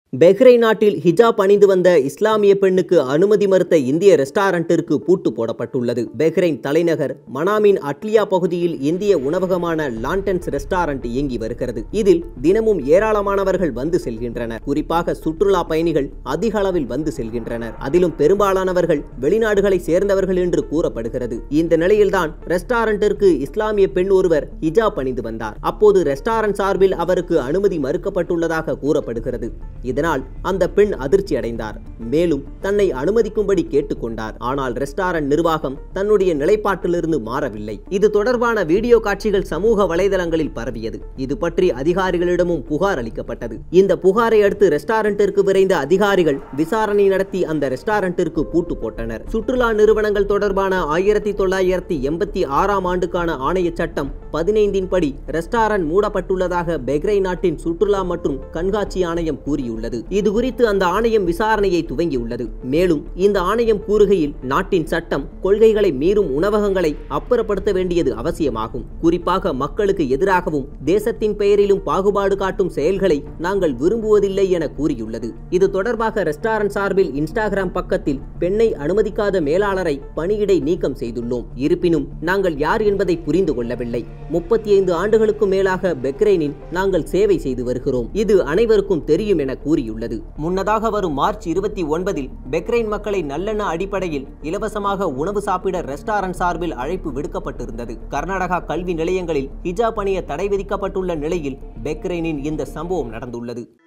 Bahrain நாட்டில் ஹிஜாப் அணிந்து வந்த இஸ்லாமிய பெண்ணுக்கு அனுமதி மறுத்த இந்திய ரெஸ்டாரண்டிற்கு பூட்டு போடப்பட்டுள்ளது பெஹ்ரைன் தலைநகர் மனாமின் அட்லியா பகுதியில் இந்திய உணவகமான லாண்டன்ஸ் ரெஸ்டாரண்ட் இயங்கி வருகிறது இதில் தினமும் ஏராளமானவர்கள் வந்து செல்கின்றனர் குறிப்பாக சுற்றுலா பயணிகள் அதிக அளவில் வந்து செல்கின்றனர் அதிலும் பெரும்பாலானவர்கள் வெளிநாடுகளை சேர்ந்தவர்கள் என்று கூறப்படுகிறது இந்த நிலையில்தான் ரெஸ்டாரண்டிற்கு இஸ்லாமிய பெண் ஒருவர் ஹிஜாப் அணிந்து வந்தார் அப்போது ரெஸ்டாரண்ட் சார்பில் அவருக்கு அனுமதி மறுக்கப்பட்டுள்ளதாக கூறப்படுகிறது இதனால் அந்த பெண் அதிர்ச்சி அடைந்தார் மேலும் தன்னை அனுமதிக்கும்படி கேட்டுக்கொண்டார் ஆனால் ரெஸ்டாரண்ட் நிர்வாகம் தன்னுடைய நிலைப்பாட்டிலிருந்து மாறவில்லை இது தொடர்பான வீடியோ காட்சிகள் சமூக வலைதளங்களில் பரவியது இது பற்றி அதிகாரிகளிடமும் புகார் அளிக்கப்பட்டது இந்த புகாரை அடுத்து ரெஸ்டாரண்டிற்கு விரைந்த அதிகாரிகள் விசாரணை நடத்தி அந்த ரெஸ்டாரண்டிற்கு பூட்டு போட்டனர் சுற்றுலா நிறுவனங்கள் தொடர்பான ஆயிரத்தி தொள்ளாயிரத்தி எண்பத்தி ஆறாம் ஆண்டுக்கான ஆணைய சட்டம் பதினைந்தின் படி ரெஸ்டாரண்ட் மூடப்பட்டுள்ளதாக பெஹ்ரைன் நாட்டின் சுற்றுலா மற்றும் கண்காட்சி ஆணையம் கூறியுள்ளது இது குறித்து அந்த ஆணையம் விசாரணையை துவங்கியுள்ளது மேலும் இந்த ஆணையம் கூறுகையில் நாட்டின் சட்டம் கொள்கைகளை மீறும் உணவகங்களை அப்புறப்படுத்த வேண்டியது அவசியமாகும் குறிப்பாக மக்களுக்கு எதிராகவும் தேசத்தின் பெயரிலும் பாகுபாடு காட்டும் செயல்களை நாங்கள் விரும்புவதில்லை என கூறியுள்ளது இது தொடர்பாக ரெஸ்டாரண்ட் சார்பில் இன்ஸ்டாகிராம் பக்கத்தில் பெண்ணை அனுமதிக்காத மேலாளரை பணியிடை நீக்கம் செய்துள்ளோம் இருப்பினும் நாங்கள் யார் என்பதை புரிந்து கொள்ளவில்லை முப்பத்தி ஐந்து ஆண்டுகளுக்கும் மேலாக பெக்ரைனில் நாங்கள் சேவை செய்து வருகிறோம் இது அனைவருக்கும் தெரியும் என கூறியுள்ளது முன்னதாக வரும் மார்ச் இருபத்தி ஒன்பதில் பெக்ரைன் மக்களை நல்லெண்ண அடிப்படையில் இலவசமாக உணவு சாப்பிட ரெஸ்டாரண்ட் சார்பில் அழைப்பு விடுக்கப்பட்டிருந்தது கர்நாடகா கல்வி நிலையங்களில் ஹிஜாப் அணிய தடை விதிக்கப்பட்டுள்ள நிலையில் பெக்ரைனின் இந்த சம்பவம் நடந்துள்ளது